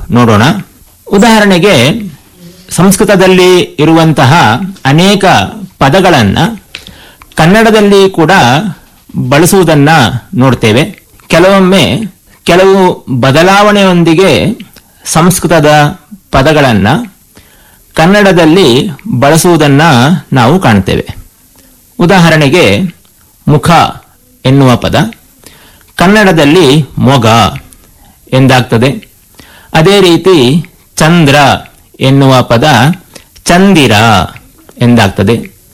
ನೋಡೋಣ ಉದಾಹರಣೆಗೆ ಸಂಸ್ಕೃತದಲ್ಲಿ ಇರುವಂತಹ ಅನೇಕ ಪದಗಳನ್ನ ಕನ್ನಡದಲ್ಲಿ ಕೂಡ ಬಳಸುವುದನ್ನ ನೋಡ್ತೇವೆ ಕೆಲವೊಮ್ಮೆ ಕೆಲವು ಬದಲಾವಣೆಯೊಂದಿಗೆ ಸಂಸ್ಕೃತದ ಪದಗಳನ್ನ ಕನ್ನಡದಲ್ಲಿ ಬಳಸುವುದನ್ನ ನಾವು ಕಾಣ್ತೇವೆ ಉದಾಹರಣೆಗೆ ಮುಖ ಎನ್ನುವ ಪದ ಕನ್ನಡದಲ್ಲಿ ಮೊಗ ಎಂದಾಗ್ತದೆ ಅದೇ ರೀತಿ ಚಂದ್ರ ಎನ್ನುವ ಪದ ಚಂದಿರ ಎಂದಾಗ್ತದೆ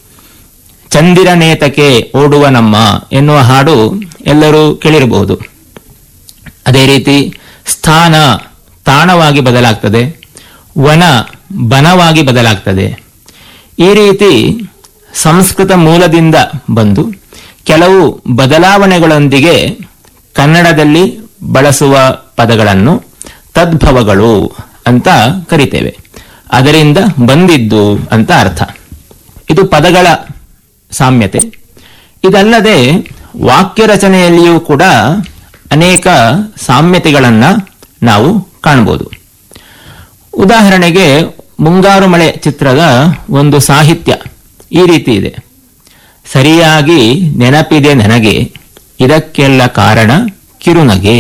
ಚಂದಿರನೇತಕ್ಕೆ ಓಡುವ ನಮ್ಮ ಎನ್ನುವ ಹಾಡು ಎಲ್ಲರೂ ಕೇಳಿರಬಹುದು ಅದೇ ರೀತಿ ಸ್ಥಾನ ತಾಣವಾಗಿ ಬದಲಾಗ್ತದೆ ವನ ಬನವಾಗಿ ಬದಲಾಗ್ತದೆ ಈ ರೀತಿ ಸಂಸ್ಕೃತ ಮೂಲದಿಂದ ಬಂದು ಕೆಲವು ಬದಲಾವಣೆಗಳೊಂದಿಗೆ ಕನ್ನಡದಲ್ಲಿ ಬಳಸುವ ಪದಗಳನ್ನು ತದ್ಭವಗಳು ಅಂತ ಕರಿತೇವೆ ಅದರಿಂದ ಬಂದಿದ್ದು ಅಂತ ಅರ್ಥ ಇದು ಪದಗಳ ಸಾಮ್ಯತೆ ಇದಲ್ಲದೆ ವಾಕ್ಯ ರಚನೆಯಲ್ಲಿಯೂ ಕೂಡ ಅನೇಕ ಸಾಮ್ಯತೆಗಳನ್ನ ನಾವು ಕಾಣಬಹುದು ಉದಾಹರಣೆಗೆ ಮುಂಗಾರು ಮಳೆ ಚಿತ್ರದ ಒಂದು ಸಾಹಿತ್ಯ ಈ ರೀತಿ ಇದೆ ಸರಿಯಾಗಿ ನೆನಪಿದೆ ನನಗೆ ಇದಕ್ಕೆಲ್ಲ ಕಾರಣ ಕಿರುನಗೆ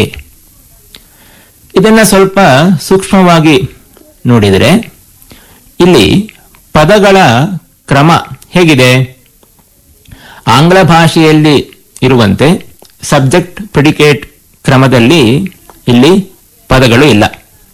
ಇದನ್ನ ಸ್ವಲ್ಪ ಸೂಕ್ಷ್ಮವಾಗಿ ನೋಡಿದರೆ ಇಲ್ಲಿ ಪದಗಳ ಕ್ರಮ ಹೇಗಿದೆ ಆಂಗ್ಲ ಭಾಷೆಯಲ್ಲಿ ಇರುವಂತೆ ಸಬ್ಜೆಕ್ಟ್ ಪ್ರಿಡಿಕೇಟ್ ಕ್ರಮದಲ್ಲಿ ಇಲ್ಲಿ ಪದಗಳು ಇಲ್ಲ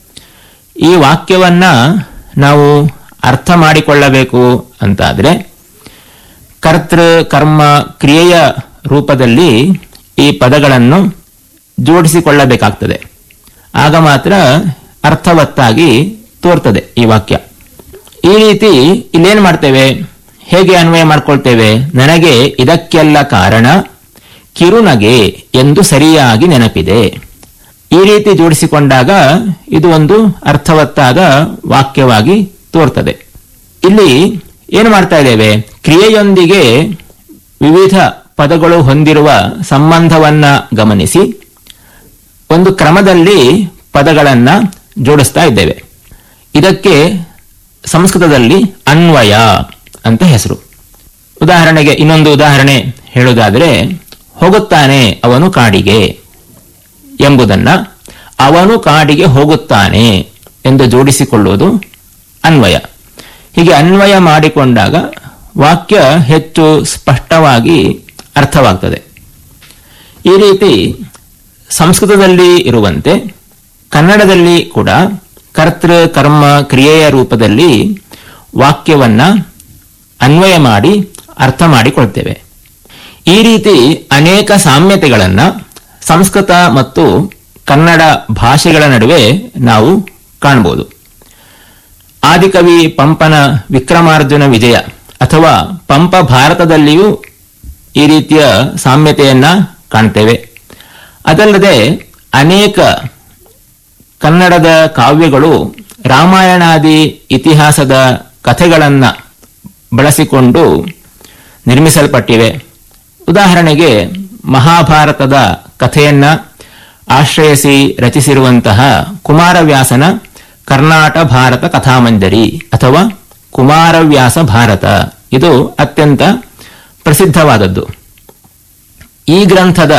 ಈ ವಾಕ್ಯವನ್ನ ನಾವು ಅರ್ಥ ಮಾಡಿಕೊಳ್ಳಬೇಕು ಅಂತಾದ್ರೆ ಕರ್ತೃ ಕರ್ಮ ಕ್ರಿಯೆಯ ರೂಪದಲ್ಲಿ ಈ ಪದಗಳನ್ನು ಜೋಡಿಸಿಕೊಳ್ಳಬೇಕಾಗ್ತದೆ ಆಗ ಮಾತ್ರ ಅರ್ಥವತ್ತಾಗಿ ತೋರ್ತದೆ ಈ ವಾಕ್ಯ ಈ ರೀತಿ ಇಲ್ಲೇನ್ ಮಾಡ್ತೇವೆ ಹೇಗೆ ಅನ್ವಯ ಮಾಡ್ಕೊಳ್ತೇವೆ ನನಗೆ ಇದಕ್ಕೆಲ್ಲ ಕಾರಣ ಕಿರುನಗೆ ಎಂದು ಸರಿಯಾಗಿ ನೆನಪಿದೆ ಈ ರೀತಿ ಜೋಡಿಸಿಕೊಂಡಾಗ ಇದು ಒಂದು ಅರ್ಥವತ್ತಾದ ವಾಕ್ಯವಾಗಿ ತೋರ್ತದೆ ಇಲ್ಲಿ ಏನು ಮಾಡ್ತಾ ಇದ್ದೇವೆ ಕ್ರಿಯೆಯೊಂದಿಗೆ ವಿವಿಧ ಪದಗಳು ಹೊಂದಿರುವ ಸಂಬಂಧವನ್ನ ಗಮನಿಸಿ ಒಂದು ಕ್ರಮದಲ್ಲಿ ಪದಗಳನ್ನ ಜೋಡಿಸ್ತಾ ಇದ್ದೇವೆ ಇದಕ್ಕೆ ಸಂಸ್ಕೃತದಲ್ಲಿ ಅನ್ವಯ ಅಂತ ಹೆಸರು ಉದಾಹರಣೆಗೆ ಇನ್ನೊಂದು ಉದಾಹರಣೆ ಹೇಳುವುದಾದರೆ ಹೋಗುತ್ತಾನೆ ಅವನು ಕಾಡಿಗೆ ಎಂಬುದನ್ನ ಅವನು ಕಾಡಿಗೆ ಹೋಗುತ್ತಾನೆ ಎಂದು ಜೋಡಿಸಿಕೊಳ್ಳುವುದು ಅನ್ವಯ ಹೀಗೆ ಅನ್ವಯ ಮಾಡಿಕೊಂಡಾಗ ವಾಕ್ಯ ಹೆಚ್ಚು ಸ್ಪಷ್ಟವಾಗಿ ಅರ್ಥವಾಗ್ತದೆ ಈ ರೀತಿ ಸಂಸ್ಕೃತದಲ್ಲಿ ಇರುವಂತೆ ಕನ್ನಡದಲ್ಲಿ ಕೂಡ ಕರ್ತೃ ಕರ್ಮ ಕ್ರಿಯೆಯ ರೂಪದಲ್ಲಿ ವಾಕ್ಯವನ್ನ ಅನ್ವಯ ಮಾಡಿ ಅರ್ಥ ಮಾಡಿಕೊಳ್ತೇವೆ ಈ ರೀತಿ ಅನೇಕ ಸಾಮ್ಯತೆಗಳನ್ನ ಸಂಸ್ಕೃತ ಮತ್ತು ಕನ್ನಡ ಭಾಷೆಗಳ ನಡುವೆ ನಾವು ಕಾಣಬಹುದು ಆದಿಕವಿ ಪಂಪನ ವಿಕ್ರಮಾರ್ಜುನ ವಿಜಯ ಅಥವಾ ಪಂಪ ಭಾರತದಲ್ಲಿಯೂ ಈ ರೀತಿಯ ಸಾಮ್ಯತೆಯನ್ನ ಕಾಣ್ತೇವೆ ಅದಲ್ಲದೆ ಅನೇಕ ಕನ್ನಡದ ಕಾವ್ಯಗಳು ರಾಮಾಯಣಾದಿ ಇತಿಹಾಸದ ಕಥೆಗಳನ್ನ ಬಳಸಿಕೊಂಡು ನಿರ್ಮಿಸಲ್ಪಟ್ಟಿವೆ ಉದಾಹರಣೆಗೆ ಮಹಾಭಾರತದ ಕಥೆಯನ್ನ ಆಶ್ರಯಿಸಿ ರಚಿಸಿರುವಂತಹ ಕುಮಾರವ್ಯಾಸನ ಕರ್ನಾಟ ಭಾರತ ಕಥಾಮಂಜರಿ ಅಥವಾ ಕುಮಾರವ್ಯಾಸ ಭಾರತ ಇದು ಅತ್ಯಂತ ಪ್ರಸಿದ್ಧವಾದದ್ದು ಈ ಗ್ರಂಥದ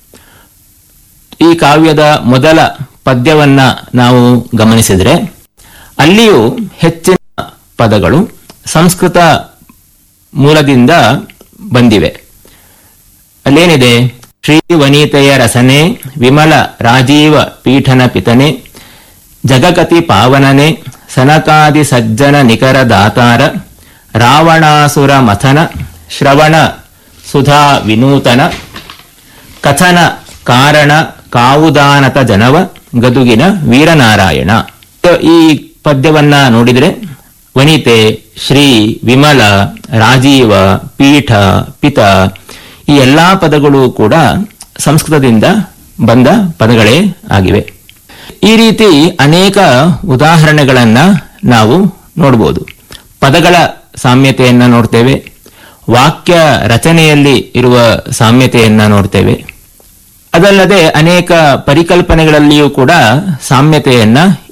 ಈ ಕಾವ್ಯದ ಮೊದಲ ಪದ್ಯವನ್ನ ನಾವು ಗಮನಿಸಿದರೆ ಅಲ್ಲಿಯೂ ಹೆಚ್ಚಿನ ಪದಗಳು ಸಂಸ್ಕೃತ ಮೂಲದಿಂದ ಬಂದಿವೆ ಅಲ್ಲೇನಿದೆ ಶ್ರೀ ವನಿತೆಯ ರಸನೆ ವಿಮಲ ರಾಜೀವ ಪೀಠನ ಪಿತನೆ ಜಗಕತಿ ಪಾವನನೆ ಸನಕಾದಿ ಸಜ್ಜನ ನಿಕರ ದಾತಾರ ರಾವಣಾಸುರ ಮಥನ ಶ್ರವಣ ಸುಧಾ ವಿನೂತನ ಕಥನ ಕಾರಣ ಕಾವುದಾನತ ಜನವ ಗದುಗಿನ ವೀರನಾರಾಯಣ ಈ ಪದ್ಯವನ್ನ ನೋಡಿದರೆ ವನಿತೆ ಶ್ರೀ ವಿಮಲ ರಾಜೀವ ಪೀಠ ಪಿತ ಈ ಎಲ್ಲಾ ಪದಗಳು ಕೂಡ ಸಂಸ್ಕೃತದಿಂದ ಬಂದ ಪದಗಳೇ ಆಗಿವೆ ಈ ರೀತಿ ಅನೇಕ ಉದಾಹರಣೆಗಳನ್ನ ನಾವು ನೋಡಬಹುದು ಪದಗಳ ಸಾಮ್ಯತೆಯನ್ನ ನೋಡ್ತೇವೆ ವಾಕ್ಯ ರಚನೆಯಲ್ಲಿ ಇರುವ ಸಾಮ್ಯತೆಯನ್ನ ನೋಡ್ತೇವೆ ಅದಲ್ಲದೆ ಅನೇಕ ಪರಿಕಲ್ಪನೆಗಳಲ್ಲಿಯೂ ಕೂಡ ಸಾಮ್ಯತೆಯನ್ನ